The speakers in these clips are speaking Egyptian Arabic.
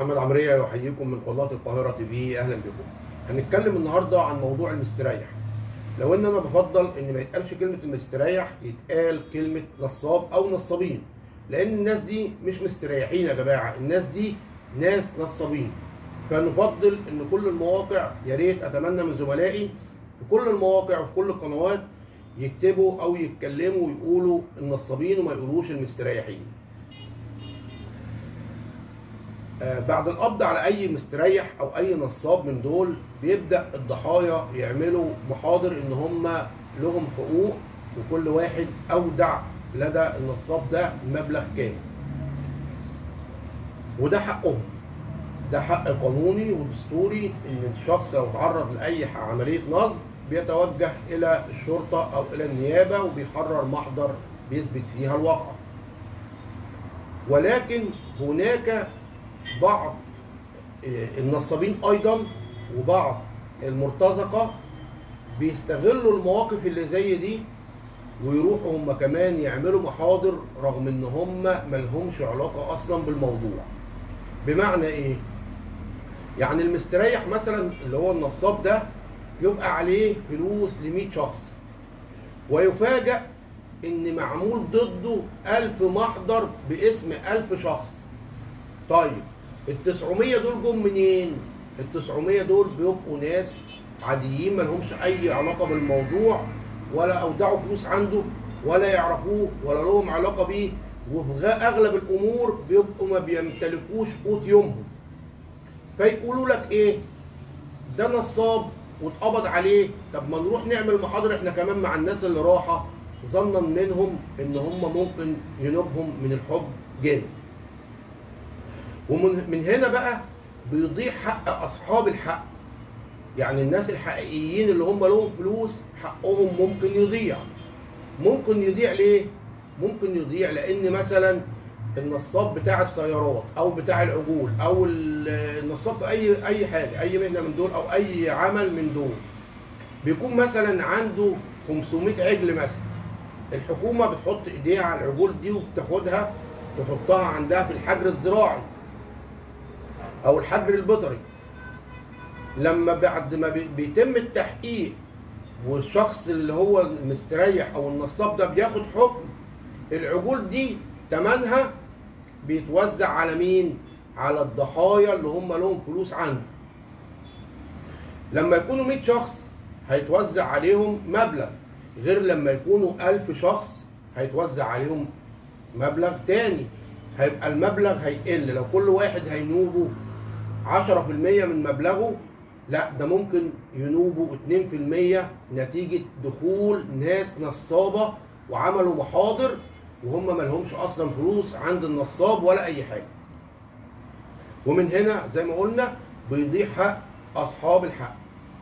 محمد عمرية يحييكم من قناة القاهرة تي في أهلا بكم. هنتكلم النهاردة عن موضوع المستريح. لو إن أنا بفضل إن ما يتقالش كلمة المستريح يتقال كلمة نصاب أو نصابين. لأن الناس دي مش مستريحين يا جماعة، الناس دي ناس نصابين. فنفضل إن كل المواقع يا ريت أتمنى من زملائي في كل المواقع وفي كل القنوات يكتبوا أو يتكلموا ويقولوا النصابين وما يقولوش المستريحين. آه، بعد القبض على اي مستريح او اي نصاب من دول بيبدا الضحايا يعملوا محاضر ان هم لهم حقوق وكل واحد اودع لدى النصاب ده مبلغ كام وده حقهم ده حق قانوني ودستوري ان الشخص لو تعرض لاي عمليه نصب بيتوجه الى الشرطه او الى النيابه وبيحرر محضر بيثبت فيها الواقع ولكن هناك بعض النصابين ايضا وبعض المرتزقه بيستغلوا المواقف اللي زي دي ويروحوا هم كمان يعملوا محاضر رغم ان هم ملهمش علاقه اصلا بالموضوع بمعنى ايه يعني المستريح مثلا اللي هو النصاب ده يبقى عليه فلوس ل 100 شخص ويفاجأ ان معمول ضده 1000 محضر باسم 1000 شخص طيب ال 900 دول جم منين؟ ال 900 دول بيبقوا ناس عاديين ما لهمش اي علاقه بالموضوع ولا اودعوا فلوس عنده ولا يعرفوه ولا لهم علاقه بيه وفي اغلب الامور بيبقوا ما بيمتلكوش قوت يومهم فيقولوا لك ايه؟ ده نصاب واتقبض عليه طب ما نروح نعمل محاضر احنا كمان مع الناس اللي راحه ظنا منهم ان هم ممكن ينوبهم من الحب جامد ومن من هنا بقى بيضيع حق اصحاب الحق يعني الناس الحقيقيين اللي هم لهم فلوس حقهم ممكن يضيع ممكن يضيع ليه ممكن يضيع لان مثلا النصاب بتاع السيارات او بتاع العجول او النصاب اي اي حاجه اي مهنه من دول او اي عمل من دول بيكون مثلا عنده 500 عجل مثلا الحكومه بتحط ايديها على العجول دي وبتاخدها تحطها عندها في الحجر الزراعي او الحجر البيطري لما بعد ما بيتم التحقيق والشخص اللي هو المستريح او النصاب ده بياخد حكم العجول دي تمنها بيتوزع على مين على الضحايا اللي هم لهم فلوس عنده لما يكونوا 100 شخص هيتوزع عليهم مبلغ غير لما يكونوا 1000 شخص هيتوزع عليهم مبلغ تاني هيبقى المبلغ هيقل لو كل واحد هينوبه 10% من مبلغه لا ده ممكن ينوبوا 2% نتيجة دخول ناس نصابة وعملوا محاضر وهم ما لهمش اصلا فلوس عند النصاب ولا اي حاجة ومن هنا زي ما قلنا بيضيع حق اصحاب الحق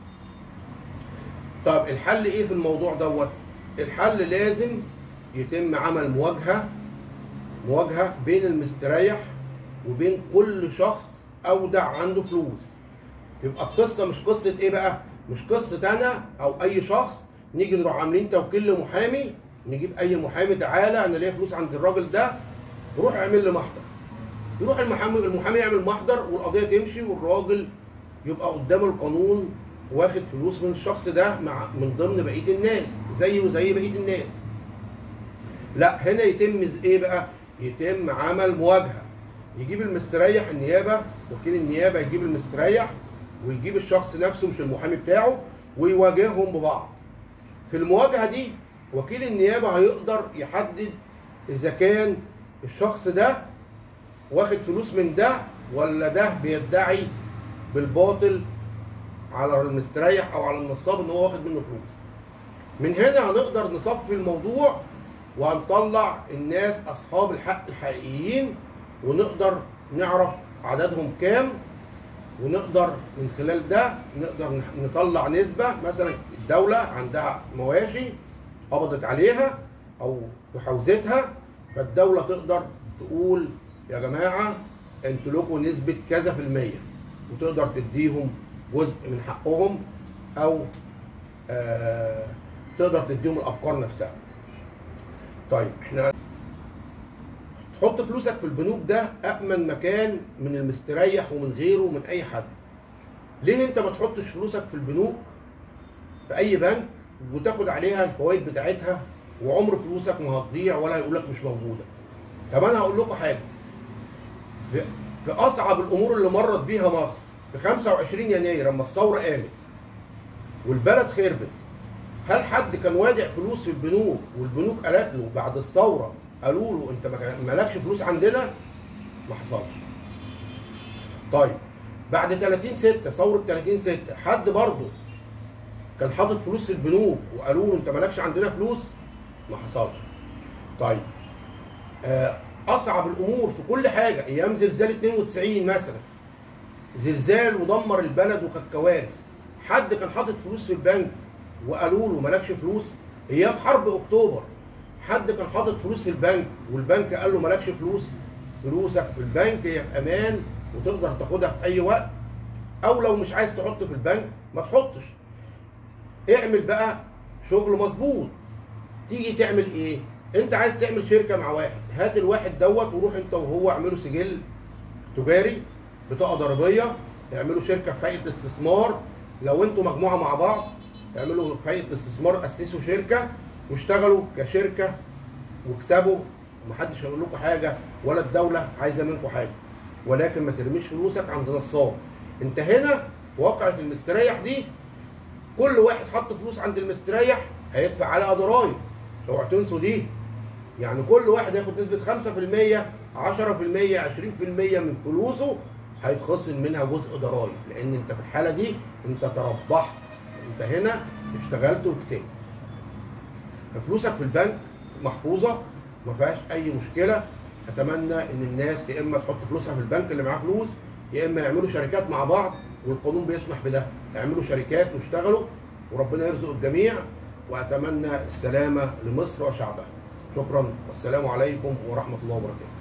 طب الحل ايه في الموضوع دوت الحل لازم يتم عمل مواجهة مواجهة بين المستريح وبين كل شخص اودع عنده فلوس يبقى القصه مش قصه ايه بقى مش قصه انا او اي شخص نيجي نروح عاملين توكيل لمحامي نجيب اي محامي تعالى انا ليا فلوس عند الراجل ده روح اعمل لي محضر يروح المحامي المحامي يعمل محضر والقضيه تمشي والراجل يبقى قدام القانون واخد فلوس من الشخص ده مع من ضمن بقيه الناس زيه زي بقيه الناس لا هنا يتم ايه بقى يتم عمل مواجهه يجيب المستريح النيابه وكيل النيابه يجيب المستريح ويجيب الشخص نفسه مش المحامي بتاعه ويواجههم ببعض في المواجهه دي وكيل النيابه هيقدر يحدد اذا كان الشخص ده واخد فلوس من ده ولا ده بيدعي بالباطل على المستريح او على النصاب ان هو واخد منه فلوس من هنا هنقدر نصفي الموضوع وهنطلع الناس اصحاب الحق الحقيقيين ونقدر نعرف عددهم كام ونقدر من خلال ده نقدر نطلع نسبة مثلا الدولة عندها مواشي قبضت عليها أو في حوزتها فالدولة تقدر تقول يا جماعة انتوا لكم نسبة كذا في المية وتقدر تديهم جزء من حقهم أو آه تقدر تديهم الأفكار نفسها. طيب احنا حط فلوسك في البنوك ده امن مكان من المستريح ومن غيره ومن اي حد ليه انت ما تحطش فلوسك في البنوك في اي بنك وتاخد عليها الفوائد بتاعتها وعمر فلوسك ما هتضيع ولا هيقول لك مش موجوده طب انا هقول لكم حاجه في في اصعب الامور اللي مرت بيها مصر في 25 يناير لما الثوره قامت والبلد خربت هل حد كان وادع فلوس في البنوك والبنوك قالت له بعد الثوره قالوا له انت ما- مالكش فلوس عندنا ما حصلش طيب بعد 30 6 ثوره 30 6 حد برضه كان حاطط فلوس في البنوك وقالوا له انت مالكش عندنا فلوس ما حصلش طيب آه، اصعب الامور في كل حاجه ايام زلزال 92 مثلا زلزال ودمر البلد وكانت كوارث حد كان حاطط فلوس في البنك وقالوا له مالكش فلوس ايام حرب اكتوبر حد كان حاطط فلوس في البنك والبنك قال له مالكش فلوس فلوسك في البنك هي في امان وتقدر تاخدها في اي وقت او لو مش عايز تحط في البنك ما تحطش اعمل بقى شغل مظبوط تيجي تعمل ايه انت عايز تعمل شركه مع واحد هات الواحد دوت وروح انت وهو اعملوا سجل تجاري بطاقه ضريبيه اعملوا شركه في هيئه الاستثمار لو انتوا مجموعه مع بعض اعملوا في هيئه الاستثمار اسسوا شركه واشتغلوا كشركه واكسبوا ومحدش هيقول لكم حاجه ولا الدوله عايزه منكم حاجه ولكن ما ترميش فلوسك عند نصاب انت هنا في واقعه المستريح دي كل واحد حط فلوس عند المستريح هيدفع عليها ضرايب اوعوا تنسوا دي يعني كل واحد ياخد نسبة 5% 10% 20% من فلوسه هيتخصم منها جزء ضرايب لأن أنت في الحالة دي أنت تربحت أنت هنا اشتغلت وكسبت فلوسك في البنك محفوظة ما فيهاش أي مشكلة أتمنى إن الناس يا إما تحط فلوسها في البنك اللي معاه فلوس يا إما يعملوا شركات مع بعض والقانون بيسمح بده يعملوا شركات ويشتغلوا وربنا يرزق الجميع وأتمنى السلامة لمصر وشعبها شكرا والسلام عليكم ورحمة الله وبركاته